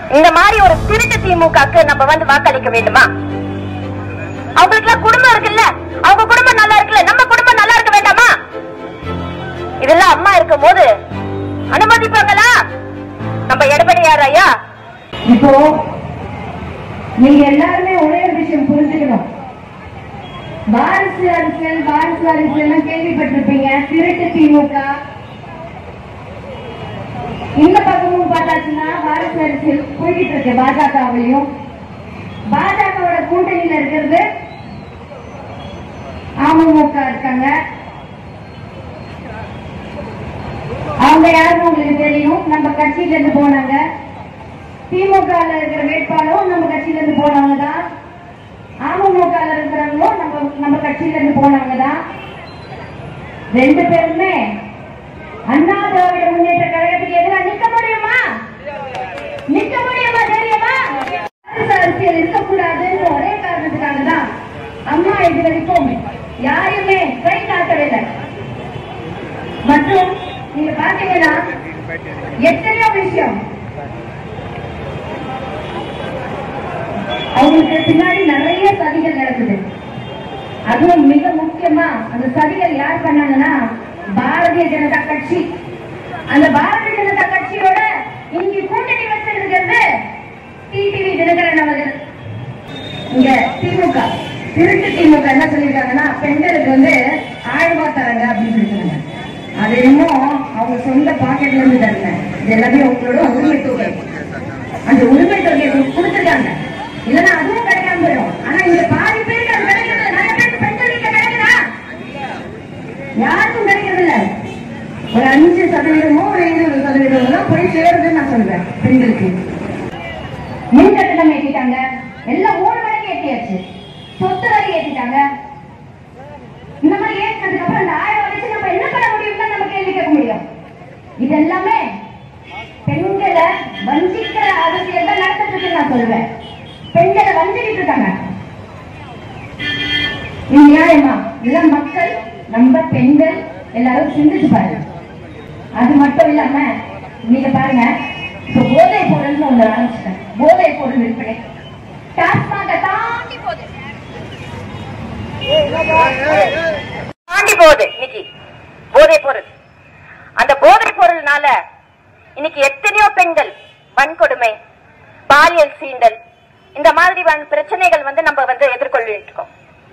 இந்த மாதிரி ஒரு திருட்டு திமுகக்கு நம்ம வந்து வாக்களிக்க வேண்டுமா அவங்களுக்கு எல்லாம் குடும்பம் இருக்குல்ல அவங்க குடும்பம் நல்லா இருக்குல்ல நம்ம குடும்பம் நல்லா இருக்க வேண்டாமா இதெல்லாம் அம்மா இருக்கும் போது அனுமதிப்பாங்களா நம்ம எடப்பாடியார் ஐயா இப்போ நீங்க எல்லாருமே ஒரே ஒரு விஷயம் புரிஞ்சுக்கணும் வாரிசு அரசியல் வாரிசு அரசியல் எல்லாம் கேள்விப்பட்டிருப்பீங்க திருட்டு திமுக இந்த பக்கமும் பார்த்தாச்சுன்னா வாரிசு அரசியல் போய்கிட்டு இருக்கு பாஜகவிலையும் பாஜகவோட கூட்டணியில இருக்கிறது அமமுக இருக்காங்க அவங்க யாருன்னு உங்களுக்கு தெரியும் நம்ம கட்சியில இருந்து போனாங்க திமுக ல இருக்கிற வேட்பாளரும் நம்ம கட்சியில இருந்து போனவங்க தான் அமமுக ல இருக்கிறவங்களும் நம்ம நம்ம கட்சியில இருந்து போனவங்க தான் ரெண்டு பேருமே அண்ணா திராவிட முன்னேற்ற கழகத்துக்கு எதிராக நிக்க முடியுமா நிக்க முடியுமா தெரியுமா வாரிசு அரசியல் இருக்கக்கூடாதுன்னு ஒரே காரணத்துக்காக தான் அம்மா இது வரைக்கும் யாரையுமே கை காட்டவில்லை மற்றும் நீங்க பாத்தீங்கன்னா எத்தனையோ விஷயம் அவங்களுக்கு பின்னாடி நிறைய சதிகள் நடக்குது அதுவும் மிக முக்கியமா அந்த சதிகள் யார் பண்ணாங்கன்னா பாரதிய ஜனதா கட்சி அந்த பாரதிய ஜனதா கட்சியோட இங்க கூட்டணி வச்சிருக்கிறது டிடிவி தினகரன் அவர்கள் இங்க திமுக திருட்டு திமுக என்ன சொல்லிருக்காங்கன்னா பெண்களுக்கு வந்து ஆயிரம் ரூபாய் தராங்க அப்படின்னு சொல்லிருக்காங்க அது இன்னும் அவங்க சொந்த பாக்கெட்ல இருந்து தரல இது எல்லாமே உங்களோட உரிமை தொகை அந்த உரிமை தொகையை கொடுத்துருக்காங்க இல்லைன்னா அதுவும் கிடைக்காம போயிடும் ஆனா இங்க பாதி பேருக்கு அது கிடைக்கிறது நிறைய பேருக்கு பெண்களுக்கு கிடைக்குதா யாருக்கும் கிடைக்கிறது இல்ல ஒரு அஞ்சு சதவீதமோ ஒரு இருபது சதவீதமோ தான் போய் சேருதுன்னு நான் சொல்றேன் பெண்களுக்கு மின் கட்டணம் ஏற்றிட்டாங்க எல்லாம் மூணு மணிக்கு ஏற்றியாச்சு சொத்து வரி ஏற்றிட்டாங்க இந்த மாதிரி ஏற்றினதுக்கு அப்புறம் இந்த ஆயிரம் வச்சு நம்ம என்ன பண்ண முடியும் தான் நம்ம கேள்வி கேட்க முடியும் இது எல்லாமே பெண்களை வஞ்சிக்கிற அரசியல் தான் நடத்திட்டு இருக்குன்னு நான் சொல்லுவேன் பெண்களை வஞ்சிக்கிட்டு இருக்காங்க இது நியாயமா இதெல்லாம் மக்கள் நம்ம பெண்கள் எல்லாரும் சிந்திச்சு பாருங்க அது மட்டும் இல்லாம நீங்க பாருங்க இப்ப போதை பொருள்னு ஒண்ணு ஆரம்பிச்சிட்டேன் போதை பொருள் விற்பனை டாஸ்மாக தாண்டி போகுது தாண்டி போகுது இன்னைக்கு போதை பொருள் அந்த போதை பொருள்னால இன்னைக்கு எத்தனையோ பெண்கள் வன்கொடுமை பாலியல் சீண்டல் இந்த மாதிரி வன் பிரச்சனைகள் வந்து நம்ம வந்து எதிர்கொள்ளிட்டு இருக்கோம்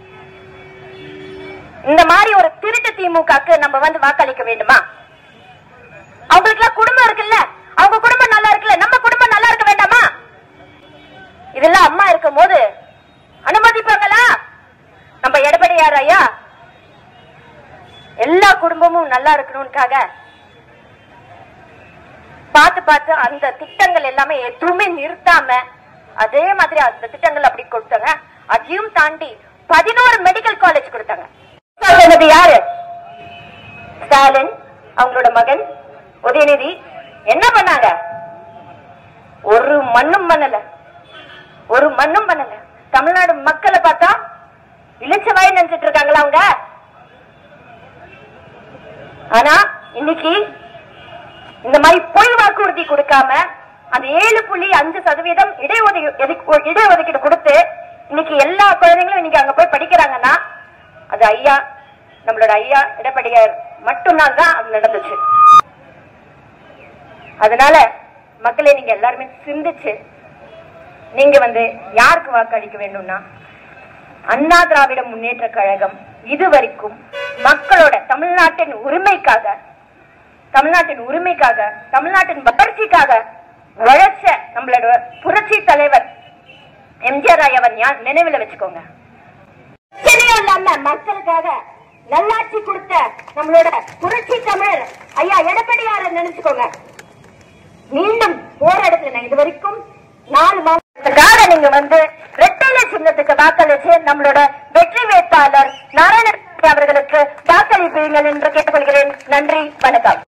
இந்த மாதிரி ஒரு திருட்டு திமுகக்கு நம்ம வந்து வாக்களிக்க வேண்டுமா அவங்களுக்கு எல்லாம் குடும்பம் இருக்குல்ல அவங்க குடும்பம் நல்லா இருக்குல்ல நம்ம குடும்பம் நல்லா இருக்க வேண்டாமா இதெல்லாம் அம்மா இருக்கும் போது அனுமதிப்பாங்களா நம்ம எடப்பாடியார் ஐயா எல்லா குடும்பமும் நல்லா இருக்கணும்காக பார்த்து பார்த்து அந்த திட்டங்கள் எல்லாமே எதுவுமே நிறுத்தாம அதே மாதிரி அந்த திட்டங்கள் அப்படி கொடுத்தாங்க அதையும் தாண்டி பதினோரு மெடிக்கல் காலேஜ் கொடுத்தாங்க சொன்னது யாரு ஸ்டாலின் அவங்களோட மகன் உதயநிதி என்ன பண்ணாங்க ஒரு மண்ணும் பண்ணல ஒரு மண்ணும் பண்ணல தமிழ்நாடு மக்களை பார்த்தா இழிச்ச வாய் நினைச்சிட்டு இருக்காங்களா அவங்க ஆனா இன்னைக்கு இந்த மாதிரி பொய் வாக்குறுதி கொடுக்காம அந்த ஏழு புள்ளி அஞ்சு சதவீதம் இடைஒதுக்கீடு இடஒதுக்கீடு கொடுத்து இன்னைக்கு எல்லா குழந்தைங்களும் இன்னைக்கு அங்க போய் படிக்கிறாங்கன்னா அது ஐயா நம்மளோட ஐயா எடப்பாடியார் மட்டும்தான் தான் அது நடந்துச்சு அதனால மக்களே நீங்க எல்லாருமே சிந்திச்சு நீங்க வந்து யாருக்கு வாக்களிக்க வேண்டும்னா அண்ணா திராவிட முன்னேற்ற கழகம் இதுவரைக்கும் மக்களோட தமிழ்நாட்டின் உரிமைக்காக தமிழ்நாட்டின் உரிமைக்காக தமிழ்நாட்டின் வளர்ச்சிக்காக உழைச்ச நம்மளோட புரட்சி தலைவர் எம்ஜிஆர் ஐயாவை ஞா- நினைவுல வச்சுக்கோங்க பிரச்சனையும் இல்லாம மக்களுக்காக நல்லாட்சி கொடுத்த நம்மளோட புரட்சி தமிழர் ஐயா எடப்பாடியார நினைச்சுக்கோங்க மீண்டும் போராடுறேன் இது வரைக்கும் நாலு மாதத்துக்காக நீங்க வந்து ரெட்டலை சின்னத்துக்கு வாக்களிச்சு நம்மளோட வெற்றி வேட்பாளர் நாராயண அவர்களுக்கு வாக்களிப்பீங்கள் என்று கேட்டுக்கொள்கிறேன் நன்றி வணக்கம்